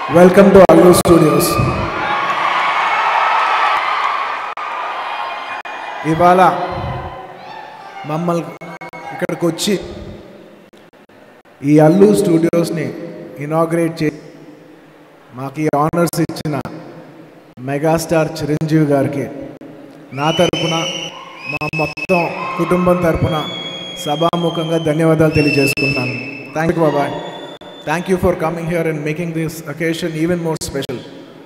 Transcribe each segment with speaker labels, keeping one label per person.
Speaker 1: welcome to Allu studios ఇవాళ మమ్మల్ని ఇక్కడికి వచ్చి ఈ అల్లు స్టూడియోస్ని ఇనాగ్రేట్ చే మాకు ఈ ఆనర్స్ ఇచ్చిన మెగాస్టార్ చిరంజీవి గారికి నా తరపున మా మొత్తం కుటుంబం తరపున సభాముఖంగా ధన్యవాదాలు తెలియజేసుకుంటున్నాను థ్యాంక్ యూ బాబాయ్ thank you for coming here and making this occasion even more special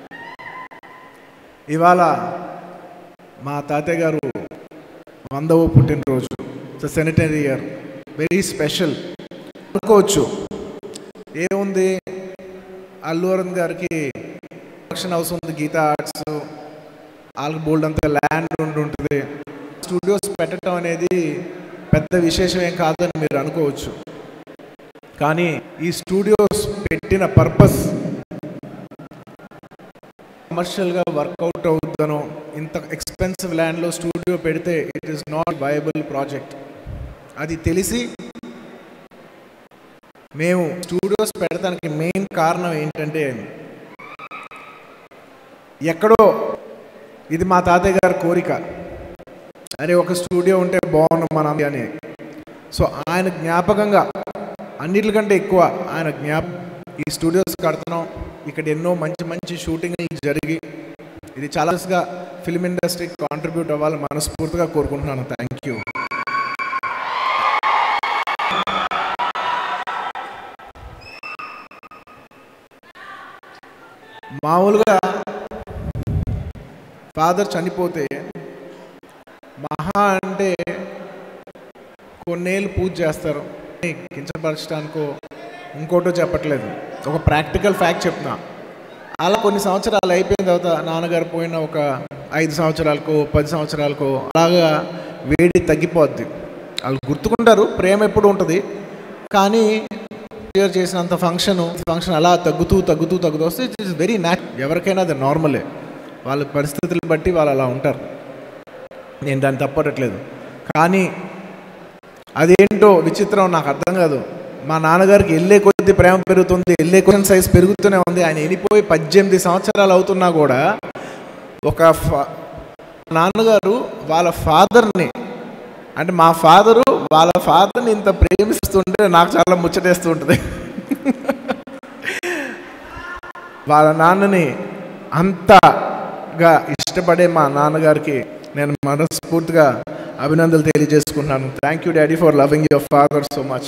Speaker 1: ఇవాళ మా తాతయ్య గారు వందవ పుట్టినరోజు it's centenary year very special అనుకోవచ్చు ఏముంది అల్లు అరుణ్ గారికి ప్రొడక్షన్ హౌస్ ఉంది గీతా ఆర్ట్స్ వాళ్ళకి బోల్డ్ అంత ల్యాండ్ ఉండి ఉంటుంది స్టూడియోస్ పెట్టడం అనేది పెద్ద విశేషం ఏం కాదని మీరు అనుకోవచ్చు కానీ ఈ స్టూడియోస్ పెట్టిన పర్పస్ కమర్షియల్గా వర్కౌట్ అవుద్దనో ఇంత ఎక్స్పెన్సివ్ ల్యాండ్లో స్టూడియో పెడితే it is not viable project అది తెలిసి మేము స్టూడియోస్ పెడతానికి మెయిన్ కారణం ఏంటంటే ఎక్కడో ఇది మా తాతయ్య గారి కోరిక అరే ఒక స్టూడియో ఉంటే బాగుండు మన అని సో ఆయన జ్ఞాపకంగా అన్నిటికంటే ఎక్కువ ఆయన జ్ఞాప ఈ స్టూడియోస్ కడుతున్నాం ఇక్కడ ఎన్నో మంచి మంచి షూటింగ్ జరిగి ఇది చాలాగా ఫిల్మ్ ఇండస్ట్రీకి కాంట్రిబ్యూట్ అవ్వాలని మనస్ఫూర్తిగా కోరుకుంటున్నాను థ్యాంక్ యూ మామూలుగా ఫాదర్ చనిపోతే మహా అంటే కొన్నేళ్ళు పూజ చేస్తారు కించపరచడానికో ఇంకోటో చెప్పట్లేదు ఒక ప్రాక్టికల్ ఫ్యాక్ట్ చెప్తున్నా అలా కొన్ని సంవత్సరాలు అయిపోయిన తర్వాత నాన్నగారు పోయిన ఒక ఐదు సంవత్సరాలకో పది సంవత్సరాలకో అలాగా వేడి తగ్గిపోద్ది వాళ్ళు గుర్తుకుంటారు ప్రేమ ఎప్పుడు ఉంటుంది కానీ క్లియర్ చేసినంత ఫంక్షన్ ఫంక్షన్ అలా తగ్గుతూ తగ్గుతూ తగ్గుతూ వస్తే ఇట్ ఈస్ వెరీ న్యాచ్ ఎవరికైనా అది నార్మలే వాళ్ళ పరిస్థితులను బట్టి వాళ్ళు అలా ఉంటారు నేను దాన్ని తప్పట్లేదు కానీ అదేంటో విచిత్రం నాకు అర్థం కాదు మా నాన్నగారికి వెళ్ళే కొద్ది ప్రేమ పెరుగుతుంది వెళ్ళే క్వశ్చన్ సైజ్ పెరుగుతూనే ఉంది ఆయన వెళ్ళిపోయి పద్దెనిమిది సంవత్సరాలు అవుతున్నా కూడా ఒక ఫా- నాన్నగారు వాళ్ళ ఫాదర్ని అంటే మా ఫాదరు వాళ్ళ ఫాదర్ని ఇంత ప్రేమిస్తుంటే నాకు చాలా ముచ్చటేస్తూ ఉంటుంది వాళ్ళ నాన్నని అంతగా ఇష్టపడే మా నాన్నగారికి నేను మనస్ఫూర్తిగా అభినందనలు తెలియజేసుకుంటున్నాను thank you daddy for loving your father so much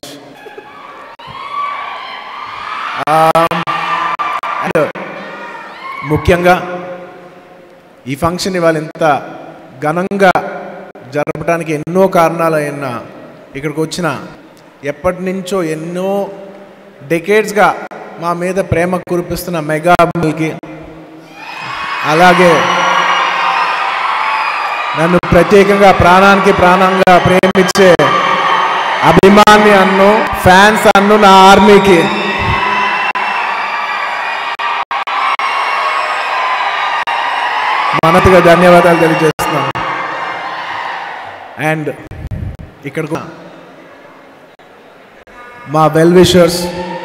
Speaker 1: and ముఖ్యంగా ఈ ఫంక్షన్ ఇవాళ ఇంత ఘనంగా జరపడానికి ఎన్నో కారణాలు అయినా ఇక్కడికి వచ్చిన ఎప్పటి నుంచో ఎన్నో డెకేడ్స్గా మా మీద ప్రేమ కురిపిస్తున్న మెగా అభిమానులకి అలాగే నన్ను ప్రత్యేకంగా ప్రాణానికి ప్రాణంగా ప్రేమించే అభిమాని అన్ను ఫ్యాన్స్ అన్ను నా ఆర్మీకి మనతుగా ధన్యవాదాలు తెలియజేస్తున్నాను అండ్ ఇక్కడికి మా వెల్ విషర్స్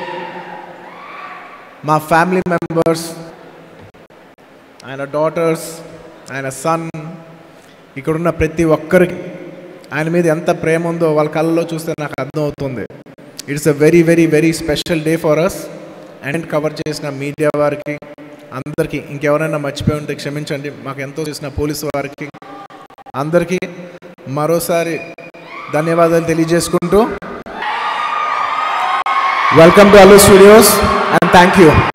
Speaker 1: మా ఫ్యామిలీ మెంబర్స్ ఆయన డాటర్స్ ఆయన సన్ ఇక్కడున్న ప్రతి ఒక్కరికి ఆయన మీద ఎంత ప్రేమ ఉందో వాళ్ళ కళ్ళలో చూస్తే నాకు అర్థం అవుతుంది it's a very very very special day for us and cover చేసిన మీడియా వారికి అందరికీ ఇంకెవరైనా మర్చిపోయి ఉంటే క్షమించండి మాకు ఎంతో చేసిన పోలీసు వారికి అందరికీ మరోసారి ధన్యవాదాలు తెలియజేసుకుంటూ welcome to Allu studios and thank you